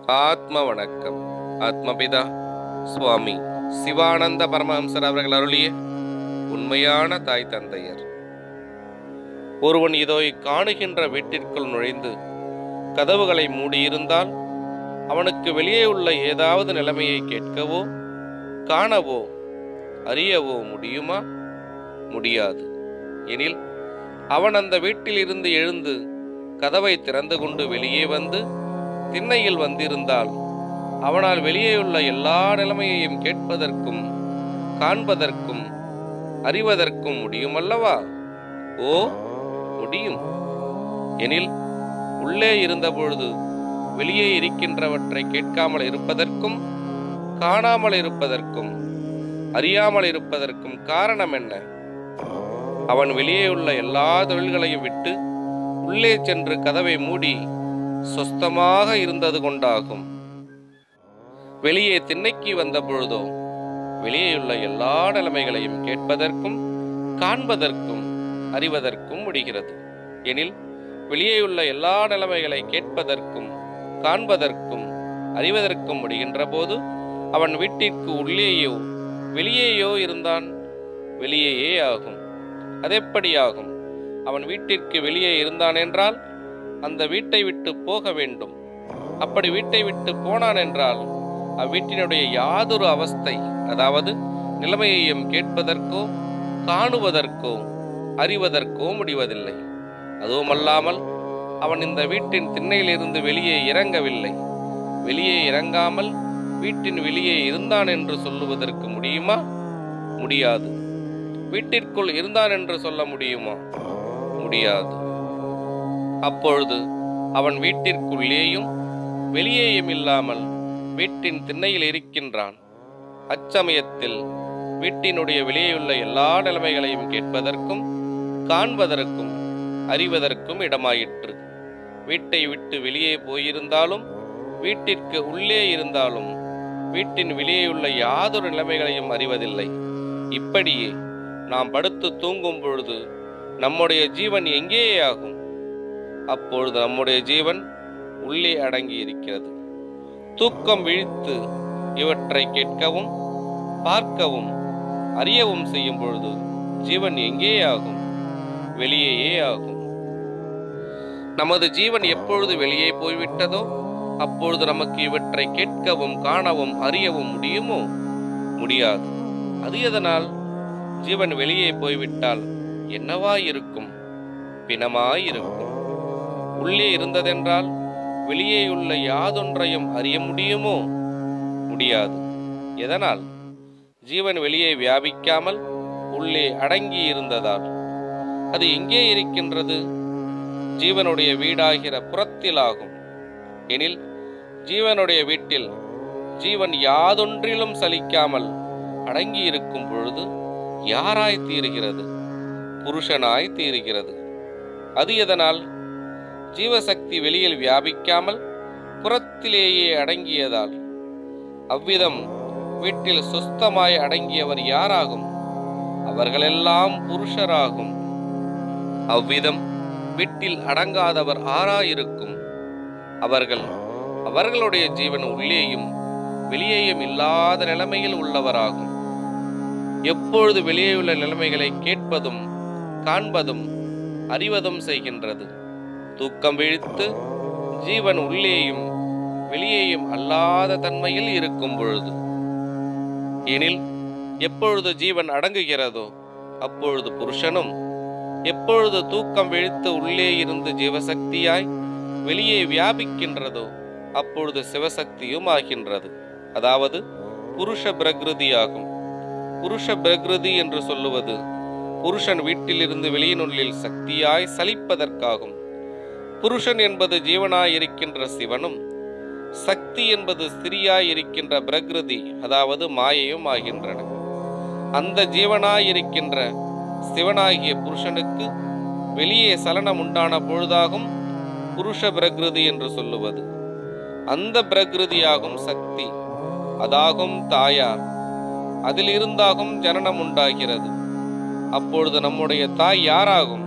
ஆத்ம வணக்கம் ஆத்மபிதா சுவாமி சிவானந்த பரமஹம்சர் அவர்கள் அருளிய உண்மையான தாய் தந்தையர் ஒருவன் இதோ காணுகின்ற வீட்டிற்குள் நுழைந்து கதவுகளை மூடியிருந்தால் அவனுக்கு வெளியே உள்ள ஏதாவது நிலைமையை கேட்கவோ காணவோ அறியவோ முடியுமா முடியாது எனில் அவன் அந்த வீட்டில் இருந்து எழுந்து கதவை திறந்து கொண்டு வெளியே வந்து திண்ணையில் வந்திருந்தால் அவனால் வெளியேயுள்ள எல்லா நிலைமையையும் கேட்பதற்கும் காண்பதற்கும் அறிவதற்கும் முடியுமல்லவா ஓ முடியும் எனில் உள்ளே இருந்தபொழுது வெளியே இருக்கின்றவற்றை கேட்காமல் இருப்பதற்கும் காணாமல் இருப்பதற்கும் அறியாமல் இருப்பதற்கும் காரணம் என்ன அவன் வெளியே உள்ள எல்லா தொழில்களையும் விட்டு உள்ளே சென்று கதவை மூடி சொஸ்தமாக இருந்தது கொண்டாகும் வெளியே திண்ணைக்கு வந்த பொழுதோ வெளியேயுள்ள எல்லா நிலைமைகளையும் கேட்பதற்கும் காண்பதற்கும் அறிவதற்கும் முடிகிறது எனில் வெளியேயுள்ள எல்லா நிலைமைகளை கேட்பதற்கும் காண்பதற்கும் அறிவதற்கும் முடிகின்ற போது அவன் வீட்டிற்கு உள்ளேயோ வெளியேயோ இருந்தான் வெளியேயே ஆகும் அதெப்படி ஆகும் அவன் வீட்டிற்கு வெளியே இருந்தான் என்றால் அந்த வீட்டை விட்டு போக வேண்டும் அப்படி வீட்டை விட்டு போனான் என்றால் அவ்வீட்டினுடைய யாதொரு அவஸ்தை அதாவது நிலைமையையும் கேட்பதற்கோ காணுவதற்கோ அறிவதற்கோ முடிவதில்லை அதுவுமல்லாமல் அவன் இந்த வீட்டின் திண்ணையிலிருந்து வெளியே இறங்கவில்லை வெளியே இறங்காமல் வீட்டின் வெளியே இருந்தான் என்று சொல்லுவதற்கு முடியுமா முடியாது வீட்டிற்குள் இருந்தான் என்று சொல்ல முடியுமா முடியாது அப்பொழுது அவன் வீட்டிற்குள்ளேயும் வெளியேயும் இல்லாமல் வீட்டின் திண்ணையில் இருக்கின்றான் அச்சமயத்தில் வீட்டினுடைய வெளியேயுள்ள எல்லா நிலைமைகளையும் கேட்பதற்கும் காண்பதற்கும் அறிவதற்கும் இடமாயிற்று வீட்டை விட்டு வெளியே போயிருந்தாலும் வீட்டிற்கு உள்ளே இருந்தாலும் வீட்டின் வெளியேயுள்ள யாதொரு நிலைமைகளையும் அறிவதில்லை இப்படியே நாம் படுத்து தூங்கும் பொழுது நம்முடைய ஜீவன் எங்கே ஆகும் அப்பொழுது நம்முடைய ஜீவன் உள்ளே அடங்கி இருக்கிறது தூக்கம் விழித்து இவற்றை கேட்கவும் பார்க்கவும் அறியவும் செய்யும் பொழுது ஜீவன் எங்கே ஆகும் வெளியேயே ஆகும் நமது ஜீவன் எப்பொழுது வெளியே போய்விட்டதோ அப்பொழுது நமக்கு இவற்றை கேட்கவும் காணவும் அறியவும் முடியுமோ முடியாது அது எதனால் ஜீவன் வெளியே போய்விட்டால் என்னவாயிருக்கும் பிணமாயிருக்கும் உள்ளே இருந்ததென்றால் வெளியேயுள்ள யாதொன்றையும் அறிய முடியுமோ முடியாது எதனால் ஜீவன் வெளியே வியாபிக்காமல் உள்ளே அடங்கி இருந்ததால் அது எங்கே இருக்கின்றது ஜீவனுடைய வீடாகிற புறத்திலாகும் எனில் ஜீவனுடைய வீட்டில் ஜீவன் யாதொன்றிலும் சலிக்காமல் அடங்கி இருக்கும் பொழுது யாராய் தீருகிறது புருஷனாய் தீருகிறது அது எதனால் ஜீவசக்தி வெளியில் வியாபிக்காமல் புறத்திலேயே அடங்கியதால் அவ்விதம் வீட்டில் சுஸ்தமாய் அடங்கியவர் யாராகும் அவர்களெல்லாம் புருஷராகும் அவ்விதம் வீட்டில் அடங்காதவர் ஆறாயிருக்கும் அவர்கள் அவர்களுடைய ஜீவன் உள்ளேயும் வெளியேயும் இல்லாத நிலைமையில் உள்ளவராகும் எப்பொழுது வெளியேயுள்ள நிலைமைகளை கேட்பதும் காண்பதும் அறிவதும் செய்கின்றது தூக்கம் விழித்து ஜீவன் உள்ளேயும் வெளியேயும் அல்லாத தன்மையில் இருக்கும் பொழுது எனில் எப்பொழுது ஜீவன் அடங்குகிறதோ அப்பொழுது புருஷனும் எப்பொழுது தூக்கம் விழித்து உள்ளே இருந்து ஜீவசக்தியாய் வெளியே வியாபிக்கின்றதோ அப்பொழுது சிவசக்தியும் ஆகின்றது அதாவது புருஷ பிரகிருதியாகும் புருஷ பிரகிருதி என்று சொல்லுவது புருஷன் வீட்டிலிருந்து வெளியினுள்ளில் சக்தியாய் சலிப்பதற்காகும் புருஷன் என்பது ஜீவனாயிருக்கின்ற சிவனும் சக்தி என்பது ஸ்திரியாய் இருக்கின்ற பிரகிருதி அதாவது மாயையும் ஆகின்றன அந்த ஜீவனாயிருக்கின்ற சிவனாகிய புருஷனுக்கு வெளியே சலனம் உண்டான பொழுதாகும் புருஷ பிரகிருதி என்று சொல்லுவது அந்த பிரகிருதியாகும் சக்தி அதாகும் தாயார் அதில் இருந்தாகும் ஜனனம் உண்டாகிறது அப்பொழுது நம்முடைய தாய் யாராகும்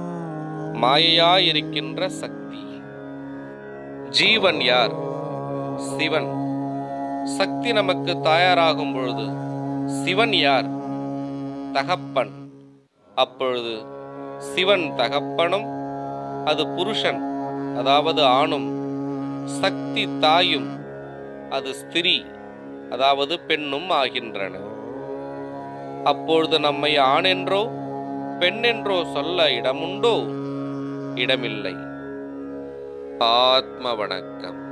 மாயையாயிருக்கின்ற சக்தி ஜீவன் யார் சிவன் சக்தி நமக்கு தாயாராகும் பொழுது சிவன் யார் தகப்பன் அப்பொழுது சிவன் தகப்பனும் அது புருஷன் அதாவது ஆணும் சக்தி தாயும் அது ஸ்திரீ அதாவது பெண்ணும் ஆகின்றன அப்பொழுது நம்மை ஆண் என்றோ பெண் என்றோ சொல்ல இடமுண்டோ இடமில்லை ஆத்ம வணக்கம்